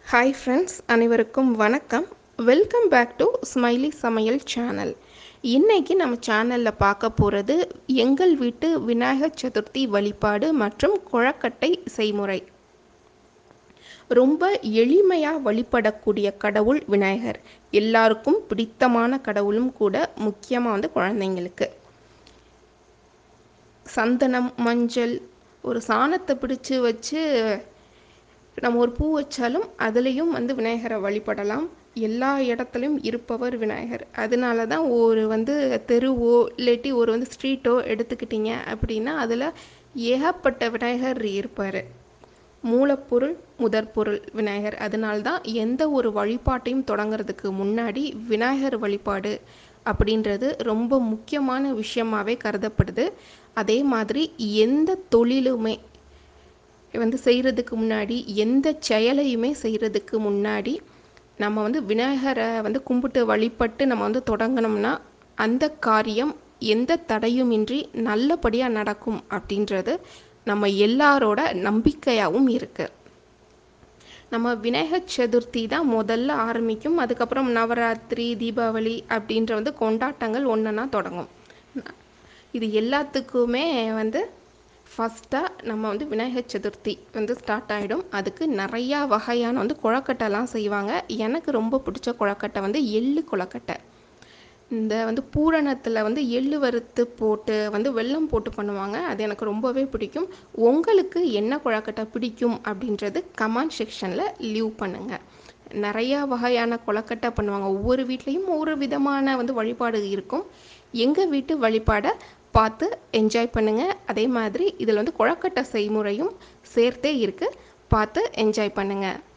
hi friends அனைவருக்கும் வணக்கம் welcome back to smiley சமையல் சேனல் இன்னைக்கு நம்ம சேனலில் பார்க்க போகிறது எங்கள் வீட்டு விநாயகர் சதுர்த்தி வழிபாடு மற்றும் குழக்கட்டை செய்முறை ரொம்ப எளிமையாக வழிபடக்கூடிய கடவுள் விநாயகர் எல்லாருக்கும் பிடித்தமான கடவுளும் கூட முக்கியமாக வந்து குழந்தைங்களுக்கு சந்தனம் மஞ்சள் ஒரு சாணத்தை பிடிச்சு வச்சு நம்ம ஒரு பூ வச்சாலும் அதுலேயும் வந்து விநாயகரை வழிபடலாம் எல்லா இடத்துலையும் இருப்பவர் விநாயகர் அதனால தான் ஒரு வந்து தெருவோ இல்லாட்டி ஒரு வந்து ஸ்ட்ரீட்டோ எடுத்துக்கிட்டிங்க அப்படின்னா அதில் ஏகப்பட்ட விநாயகர் இருப்பார் மூலப்பொருள் முதற்பொருள் விநாயகர் அதனால தான் எந்த ஒரு வழிபாட்டையும் தொடங்கிறதுக்கு முன்னாடி விநாயகர் வழிபாடு அப்படின்றது ரொம்ப முக்கியமான விஷயமாவே கருதப்படுது அதே மாதிரி எந்த தொழிலுமே வந்து செய்கிறதுக்கு முன்னாடி எந்த செயலையுமே செய்கிறதுக்கு முன்னாடி நம்ம வந்து விநாயகரை வந்து கும்பிட்டு வழிபட்டு நம்ம வந்து தொடங்கினோம்னா அந்த காரியம் எந்த தடையுமின்றி நல்லபடியாக நடக்கும் அப்படின்றது நம்ம எல்லாரோட நம்பிக்கையாகவும் இருக்குது நம்ம விநாயகர் சதுர்த்தி தான் முதல்ல ஆரம்பிக்கும் அதுக்கப்புறம் நவராத்திரி தீபாவளி அப்படின்ற வந்து கொண்டாட்டங்கள் ஒன்றுனா தொடங்கும் இது எல்லாத்துக்குமே வந்து ஃபஸ்ட்டாக நம்ம வந்து விநாயகர் சதுர்த்தி வந்து ஸ்டார்ட் ஆகிடும் அதுக்கு நிறையா வகையான வந்து குழக்கட்டைலாம் செய்வாங்க எனக்கு ரொம்ப பிடிச்ச குழக்கட்டை வந்து எள்ளு குழக்கட்டை இந்த வந்து பூரணத்தில் வந்து எள்ளு வறுத்து போட்டு வந்து வெல்லம் போட்டு பண்ணுவாங்க அது எனக்கு ரொம்பவே பிடிக்கும் உங்களுக்கு என்ன குழக்கட்டை பிடிக்கும் அப்படின்றது கமெண்ட் செக்ஷனில் லீவ் பண்ணுங்கள் நிறையா வகையான கொழக்கட்டை பண்ணுவாங்க ஒவ்வொரு வீட்லேயும் ஒவ்வொரு விதமான வந்து வழிபாடு இருக்கும் எங்கள் வீட்டு வழிபாடை பார்த்து என்ஜாய் பண்ணுங்கள் அதே மாதிரி இதில் வந்து குழக்கட்டை செய்முறையும் சேர்த்தே இருக்குது பார்த்து என்ஜாய் பண்ணுங்கள்